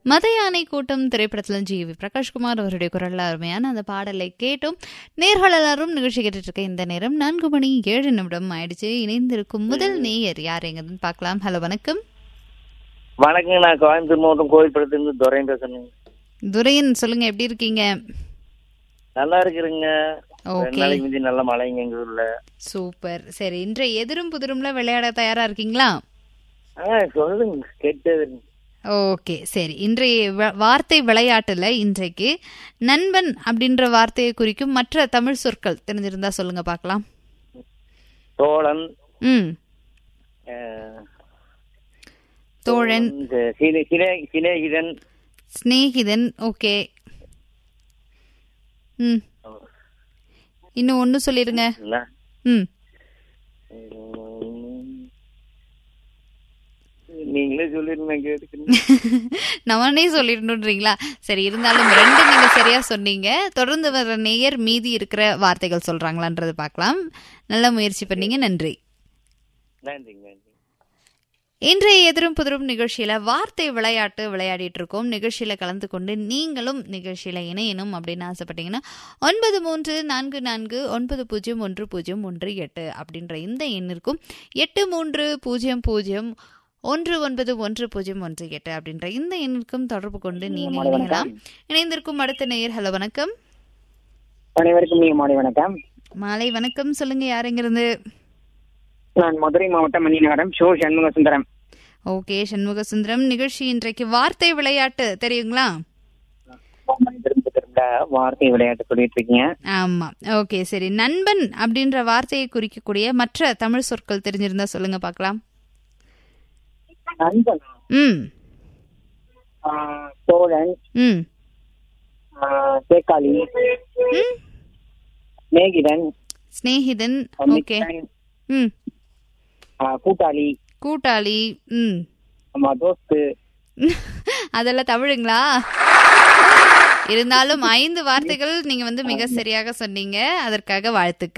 மத யானை கூட்டம் திரைப்படத்தில் ஜி வி பிரகாஷ்குமார் அவருடைய குரல்ல அருமையான அந்த பாடலை கேட்டும் நேர்கள் எல்லாரும் நிகழ்ச்சி கேட்டுட்டு இருக்க இந்த நேரம் நான்கு மணி ஏழு நிமிடம் ஆயிடுச்சு இணைந்திருக்கும் முதல் நேயர் யார் எங்கன்னு பார்க்கலாம் ஹலோ வணக்கம் வணக்கங்க நான் கோயம்புத்தூர் மாவட்டம் கோயில்படத்துலேருந்து துரையும் பேசுறேங்க துரையன் சொல்லுங்க எப்படி இருக்கீங்க நல்லா இருக்கிறேங்க ரெண்டு ஓகே நாளைக்கு முந்தி நல்ல மழைங்க எங்க ஊர்ல சூப்பர் சரி இன்றைய எதிரும் புதிரும்ல விளையாட தயாரா இருக்கீங்களா ஆ சொல்லுங்க கேட்டது ஓகே சரி இன்றைய வ- வார்த்தை விளையாட்டுல இன்றைக்கு நண்பன் அப்படின்ற வார்த்தையை குறிக்கும் மற்ற தமிழ் சொற்கள் தெரிஞ்சிருந்தா சொல்லுங்க பார்க்கலாம் தோழன் ம் அஹ், தோழன் இந்த சிலே- சிலே- சிநேகிதன் சிநேகிதன் ஓகே ம் இன்னும் ஒன்று சொல்லிடுங்க என்ன? ம் உம், நீங்களே சொல்லிருங்க கேட்டுக்கிறேன் நானே சொல்லிடணுன்றீங்களா சரி இருந்தாலும் ரெண்டு நீங்க சரியா சொன்னீங்க தொடர்ந்து வர நேயர் மீதி இருக்கிற வார்த்தைகள் சொல்றாங்களான்றது பார்க்கலாம் நல்ல முயற்சி பண்ணீங்க நன்றி நன்றிங்க நன்றி இன்றைய எதிரும் புதிரும் நிகழ்ச்சியில வார்த்தை விளையாட்டு விளையாடிட்டு இருக்கோம் நிகழ்ச்சியில கலந்து கொண்டு நீங்களும் நிகழ்ச்சியில இணையணும் அப்படின்னு ஆசைப்பட்டீங்கன்னா ஒன்பது மூன்று நான்கு நான்கு ஒன்பது பூஜ்ஜியம் ஒன்று பூஜ்ஜியம் ஒன்று எட்டு அப்படின்ற இந்த எண்ணிற்கும் எட்டு மூன்று பூஜ்ஜியம் பூஜ்ஜியம் ஒன்று ஒன்பது ஒன்று பூஜ்ஜியம் ஒன்று எட்டு அப்படின்ற இந்த எண்ணிற்கும் தொடர்பு கொண்டு நீங்க இணையலாம் இணைந்திருக்கும் அடுத்த நேயர் ஹலோ வணக்கம் அனைவருக்கும் நீங்க மாலை வணக்கம் மாலை வணக்கம் சொல்லுங்க யாருங்கிருந்து நான் மதுரை மாவட்டம் மணிநகரம் ஷோ சண்முக சுந்தரம் ஓகே சண்முக சுந்தரம் நிகழ்ச்சி இன்றைக்கு வார்த்தை விளையாட்டு தெரியுங்களா திரும்ப திரும்ப வார்த்தை விளையாட்டு சொல்லிட்டு இருக்கீங்க ஆமா ஓகே சரி நண்பன் அப்படின்ற வார்த்தையை குறிக்கக்கூடிய மற்ற தமிழ் சொற்கள் தெரிஞ்சிருந்தா சொல்லுங்க பார்க்கலாம் நண்பன் ம் ஆஹ், தோழன் ம் ஆஹ், தேக்காளி ம் மேகிதன் சிநேகிதன் ஓகே மித்திரன், ம் ஆஹ், கூட்டாளி கூட்டாளி ம் ஆமா தோஸ்து அதெல்லாம் தமிழுங்களா இருந்தாலும் ஐந்து வார்த்தைகள் நீங்க வந்து மிக சரியாக சொன்னீங்க அதற்காக வாழ்த்துக்கள்